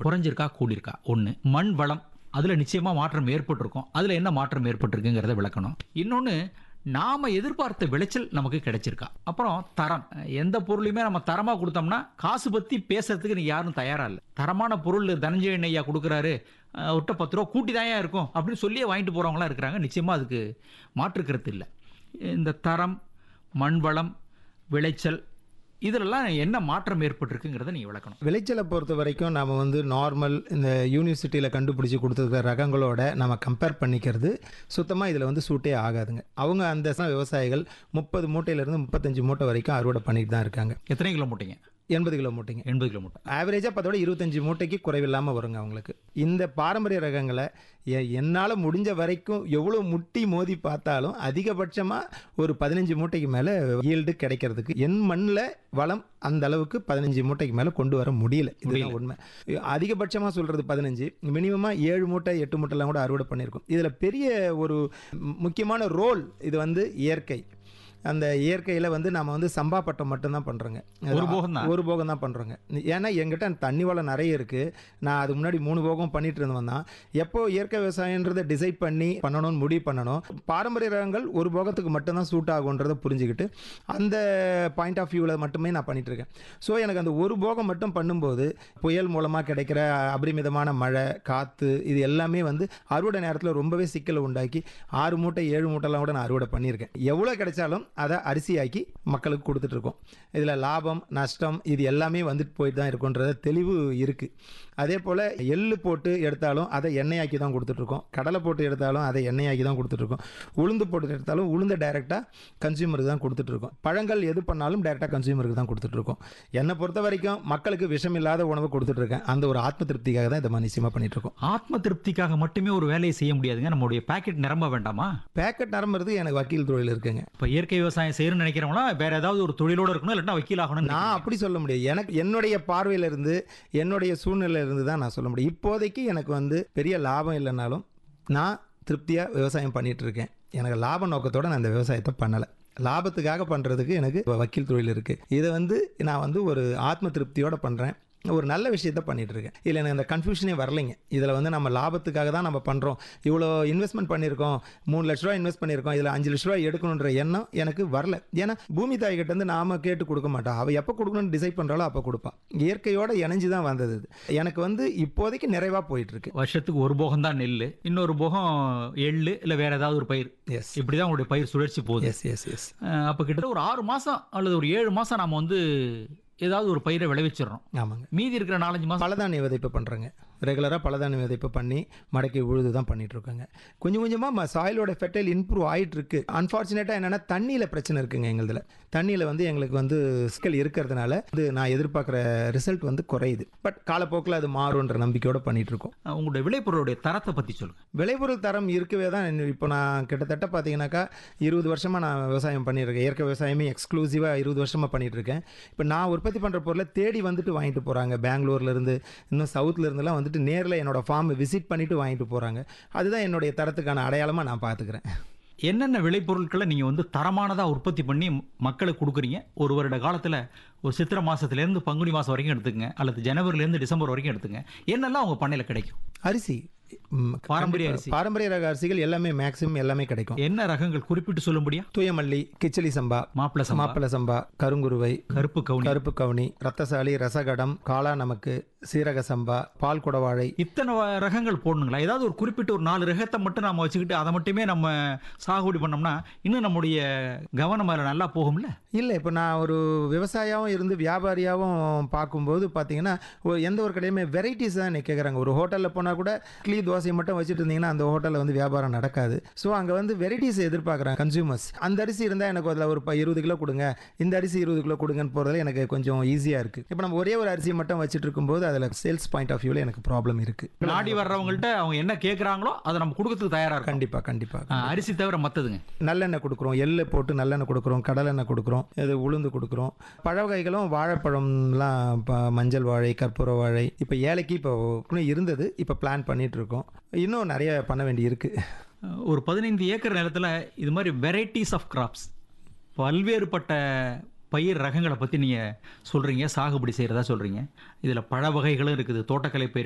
குறைஞ்சிருக்கா கூடியிருக்கா ஒன்று மண் வளம் அதில் நிச்சயமாக மாற்றம் ஏற்பட்டிருக்கும் அதில் என்ன மாற்றம் ஏற்பட்டிருக்குங்கிறத விளக்கணும் இன்னொன்று நாம எதிர்பார்த்த விளைச்சல் நமக்கு கிடைச்சிருக்கா அப்புறம் தரம் எந்த பொருளையுமே நம்ம தரமாக கொடுத்தோம்னா காசு பற்றி பேசுறதுக்கு நீ யாரும் தயாரா இல்லை தரமான பொருள் தனஞ்சயன் ஐயா கொடுக்குறாரு அஹ், ஒட்ட பத்து ரூபா கூட்டி தாயா இருக்கும் அப்படின்னு சொல்லியே வாங்கிட்டு போகிறவங்களாம் இருக்கிறாங்க நிச்சயமாக அதுக்கு மாற்றுக்கிறது இல்லை இந்த தரம் மண் வளம் விளைச்சல் இதிலெல்லாம் என்ன மாற்றம் ஏற்பட்டிருக்குங்கிறத நீங்கள் விளக்கணும் விளைச்சலை பொறுத்த வரைக்கும் நம்ம வந்து நார்மல் இந்த யூனிவர்சிட்டியில் கண்டுபிடிச்சி கொடுத்துருக்க ரகங்களோட நம்ம கம்பேர் பண்ணிக்கிறது சுத்தமாக இதில் வந்து சூட்டே ஆகாதுங்க அவங்க அந்த ச- விவசாயிகள் முப்பது மூட்டையிலேருந்து முப்பத்தஞ்சு மூட்டை வரைக்கும் அறுவடை பண்ணிட்டு தான் இருக்காங்க எத்தனை கிலோ மூட்டைங்க எண்பது கிலோ மூட்டைங்க எண்பது கிலோ மூட்டை ஆவரேஜாக பார்த்தோட இருபத்தஞ்சி மூட்டைக்கு குறைவில்லாமல் வருங்க அவங்களுக்கு இந்த பாரம்பரிய ரகங்களை எ- என்னால் முடிஞ்ச வரைக்கும் எவ்வளோ முட்டி மோதி பார்த்தாலும் அதிகபட்சமாக ஒரு பதினஞ்சு மூட்டைக்கு மேலே ஈல்டு கிடைக்கிறதுக்கு என் மண்ணில் வளம் அந்த அளவுக்கு பதினஞ்சு மூட்டைக்கு மேலே கொண்டு வர முடியல இதுதான் உண்மை அதிகபட்சமாக சொல்கிறது பதினஞ்சு மினிமமாக ஏழு மூட்டை எட்டு மூட்டைலாம் கூட அறுவடை பண்ணியிருக்கோம் இதில் பெரிய ஒரு மு- முக்கியமான ரோல் இது வந்து இயற்கை அந்த இயற்கையில் வந்து நம்ம வந்து சம்பா பட்டம் மட்டும்தான் பண்ணுறோங்க ஒரு போகம் தான் ஒரு போகம் தான் பண்ணுறோங்க ஏன்னா எங்கிட்ட தண்ணி வளம் நிறைய இருக்குது நான் அது முன்னாடி மூணு போகம் பண்ணிட்டு இருந்தவன் தான் எப்போ இயற்கை விவசாயன்றதை டிசைட் பண்ணி பண்ணணும்னு முடிவு பண்ணணும் பாரம்பரிய ரகங்கள் ஒரு போகத்துக்கு மட்டும்தான் சூட் ஆகுன்றதை புரிஞ்சுக்கிட்டு அந்த பாயிண்ட் ஆஃப் வியூவில் மட்டுமே நான் பண்ணிட்டு இருக்கேன் ஸோ எனக்கு அந்த ஒரு போகம் மட்டும் பண்ணும்போது புயல் மூலமாக கிடைக்கிற அபரிமிதமான மழை காற்று இது எல்லாமே வந்து அறுவடை நேரத்தில் ரொம்பவே சிக்கலை உண்டாக்கி ஆறு மூட்டை ஏழு மூட்டைலாம் கூட நான் அறுவடை பண்ணியிருக்கேன் எவ்வளோ கிடைச்சாலும் அதை அரிசியாக்கி மக்களுக்கு கொடுத்துட்டு இருக்கோம் இதில் லாபம் நஷ்டம் இது எல்லாமே வந்துட்டு போயிட்டு தான் இருக்குன்றத தெளிவு இருக்குது அதே போல் எள்ளு போட்டு எடுத்தாலும் அதை எண்ணெயாக்கி தான் கொடுத்துட்ருக்கோம் கடலை போட்டு எடுத்தாலும் அதை எண்ணெயாக்கி தான் கொடுத்துட்ருக்கோம் உளுந்து போட்டு எடுத்தாலும் உளுந்தை டைரெக்டாக கன்சியூமருக்கு தான் கொடுத்துட்ருக்கோம் பழங்கள் எது பண்ணாலும் டைரெக்டாக கன்சியூமருக்கு தான் கொடுத்துட்ருக்கோம் என்னை பொறுத்த வரைக்கும் மக்களுக்கு விஷம் இல்லாத உணவு கொடுத்துட்ருக்கேன் அந்த ஒரு ஆத்ம திருப்திக்காக தான் இதை மாதிரி நிச்சயமாக பண்ணிகிட்ருக்கோம் ஆத்ம திருப்திக்காக மட்டுமே ஒரு வேலையை செய்ய முடியாதுங்க நம்மளுடைய பாக்கெட் நிரம்ப வேண்டாமா பேக்கெட் நரம்புறது எனக்கு வக்கீல் தொழில் இருக்குங்க இப்போ இயற்கை விவசாயம் செய்யணும்னு நினைக்கிறவங்களா வேற ஏதாவது ஒரு தொழிலோட இருக்கணும் இல்லைன்னா வக்கீல் ஆகணும் நான் அப்படி சொல்ல முடியாது எனக்கு என்னுடைய பார்வையில இருந்து என்னுடைய சூழ்நிலையில இருந்து தான் நான் சொல்ல முடியும் இப்போதைக்கு எனக்கு வந்து பெரிய லாபம் இல்லைனாலும் நான் திருப்தியாக விவசாயம் பண்ணிட்டு இருக்கேன் எனக்கு லாப நோக்கத்தோட நான் இந்த விவசாயத்தை பண்ணலை லாபத்துக்காக பண்ணுறதுக்கு எனக்கு வக்கீல் தொழில் இருக்குது இதை வந்து நான் வந்து ஒரு ஆத்ம திருப்தியோட பண்ணுறேன் ஒரு நல்ல விஷயத்த பண்ணிட்டு இருக்கேன் இதில் எனக்கு அந்த கன்ஃபியூஷனே வரலைங்க இதில் வந்து நம்ம லாபத்துக்காக தான் நம்ம பண்ணுறோம் இவ்வளோ இன்வெஸ்ட்மெண்ட் பண்ணியிருக்கோம் மூணு லட்ச ரூபா இன்வெஸ்ட் பண்ணியிருக்கோம் இதில் அஞ்சு லட்ச ரூபா எடுக்கணுன்ற எண்ணம் எனக்கு வரல ஏன்னா பூமி தாய் கிட்ட இருந்து நாம கேட்டு கொடுக்க மாட்டோம் அவள் எப்போ கொடுக்கணும்னு டிசைட் பண்ணுறாலோ அப்போ கொடுப்பான் இயற்கையோட இணைஞ்சு தான் வந்தது இது எனக்கு வந்து இப்போதைக்கு நிறைவாக போயிட்டு இருக்கு வருஷத்துக்கு ஒரு போகம் தான் நெல் இன்னொரு போகம் எள்ளு இல்லை வேற ஏதாவது ஒரு பயிர் எஸ் இப்படிதான் உங்களுடைய பயிர் சுழற்சி போகுது எஸ் எஸ் எஸ் அஹ் அப்ப கிட்ட ஒரு ஆறு மாசம் அல்லது ஒரு ஏழு மாசம் நாம வந்து ஏதாவது ஒரு பயிரை விளைவிச்சிடறோம் ஆமாங்க மீதி இருக்கிற நாலஞ்சு மாசம் பலதானிய விதைப்பு பண்ணுறேங்க ரெகுலராக பலதானிய விதைப்பு பண்ணி மடக்கி உழுது தான் பண்ணிட்டு இருக்கோங்க கொஞ்சம் கொஞ்சமாக சாயிலோட ஃபெர்டைல் இம்ப்ரூவ் ஆயிட்டு இருக்கு அன்ஃபார்ச்சுனேட்டாக என்னென்னா தண்ணியில் பிரச்சனை இருக்குங்க எங்களுதுல தண்ணியில் வந்து எங்களுக்கு வந்து சிக்கல் இருக்கிறதுனால இது நான் எதிர்பார்க்குற ரிசல்ட் வந்து குறையுது பட் காலப்போக்கில் அது மாறுன்ற நம்பிக்கையோட பண்ணிட்டு இருக்கோம் அஹ் உங்களுடைய விளைபொருளுடைய தரத்தை பத்தி சொல்லுங்க விளைபொருள் தரம் இருக்கவே தான் இன்னும் இப்போ நான் கிட்டத்தட்ட பார்த்தீங்கன்னாக்கா இருபது வருஷமாக நான் விவசாயம் பண்ணியிருக்கேன் இயற்கை விவசாயமே எக்ஸ்க்ளூசிவாக இருபது வருஷமாக பண்ணிட்டு இருக்கேன் இப்போ நான் உற்பத்தி பண்ணுற பொருளை தேடி வந்துட்டு வாங்கிட்டு போகிறாங்க பெங்களூர்லேருந்து இன்னும் சவுத்துல இருந்தெல்லாம் வந்துட்டு நேரில் என்னோட ஃபார்ம் விசிட் பண்ணிட்டு வாங்கிட்டு போகிறாங்க அதுதான் என்னுடைய தரத்துக்கான அடையாளமாக நான் பார்த்துக்கிறேன் என்னென்ன விளைபொருட்களை நீங்க வந்து தரமானதா உற்பத்தி பண்ணி மக்களுக்கு கொடுக்குறீங்க ஒரு வருட காலத்துல ஒரு சித்திரை மாசத்துல இருந்து பங்குனி மாசம் வரைக்கும் எடுத்துங்க அல்லது ஜனவரில இருந்து டிசம்பர் வரைக்கும் எடுத்துங்க என்னெல்லாம் உங்க பண்ணையில கிடைக்கும் அரிசி ம், பாரம்பரிய கண்டிப்பா. அரிசி. பாரம்பரிய ரக அரிசிகள் எல்லாமே மேக்ஸிமம் எல்லாமே கிடைக்கும் என்ன ரகங்கள் குறிப்பிட்டு சொல்ல முடியா தூயமல்லி கிச்சலி சம்பா மாப்பிள சம்பா மாப்பிள சம்பா கருங்குருவை கருப்பு கவுனி கருப்பு கவுனி ரத்தசாலி ரசகடம் காளா நமக்கு சீரக சம்பா பால் குடவாழை இத்தனை வ- ரகங்கள் போடணுங்களா ஏதாவது ஒரு குறிப்பிட்ட ஒரு நாலு ரகத்தை மட்டும் நம்ம வச்சுக்கிட்டு அதை மட்டுமே நம்ம சாகுபடி பண்ணோம்னா இன்னும் நம்முடைய கவனம் அதில் நல்லா போகும்ல இல்லை இப்போ நான் ஒரு விவசாயாவும் இருந்து வியாபாரியாகவும் பார்க்கும்போது பார்த்தீங்கன்னா ஒரு- எந்த ஒரு கடையுமே வெரைட்டிஸ் தான் கேட்குறாங்க ஒரு ஹோட்டலில் போனால் கூட இட்லி தோசை மட்டும் வச்சுட்டு இருந்தீங்கன்னா அந்த ஹோட்டலில் வந்து வியாபாரம் நடக்காது ஸோ அங்கே வந்து வெரைட்டிஸ் எதிர்பார்க்குறாங்க கன்சியூமர்ஸ் அந்த அரிசி இருந்தால் எனக்கு அதில் ஒரு ப- இருபது கிலோ கொடுங்க இந்த அரிசி இருபது கிலோ கொடுங்கன்னு போகிறதுல எனக்கு கொஞ்சம் ஈஸியாக இருக்குது இப்போ நம்ம ஒரே ஒரு அரிசியை மட்டும் வச்சுட்டு இருக்கும்போது அதில் சேல்ஸ் பாயிண்ட் ஆஃப் வியூவில் எனக்கு ப்ராப்ளம் இருக்குது நாடி வர்றவங்கள்ட்ட அவங்க என்ன கேட்குறாங்களோ அதை நம்ம கொடுக்கறதுக்கு தயாரா இருக்கும் கண்டிப்பாக கண்டிப்பாக ஆ, அரிசி தவிர மற்றதுங்க நல்லெண்ணெய் கொடுக்குறோம் எள்ளு போட்டு நல்லெண்ணெய் கொடுக்குறோம் கடலெண்ணெய் கொடுக்குறோம் இது உளுந்து கொடுக்குறோம் பழ வகைகளும் வாழைப்பழம்லாம் இப்போ மஞ்சள் வாழை கற்பூர வாழை இப்போ ஏலைக்கு இப்போ இன்னும் இருந்தது இப்போ பிளான் பண்ணிட்டு இருக்கோம் இன்னும் நிறைய பண்ண வேண்டி இருக்கு ஒரு பதினைந்து ஏக்கர் நிலத்துல இது மாதிரி வெரைட்டிஸ் ஆஃப் கிராப்ஸ் பல்வேறுபட்ட பயிர் ரகங்களை பற்றி நீங்கள் சொல்கிறீங்க சாகுபடி செய்கிறதா சொல்கிறீங்க இதில் பழ வகைகளும் இருக்குது தோட்டக்கலை பயிர்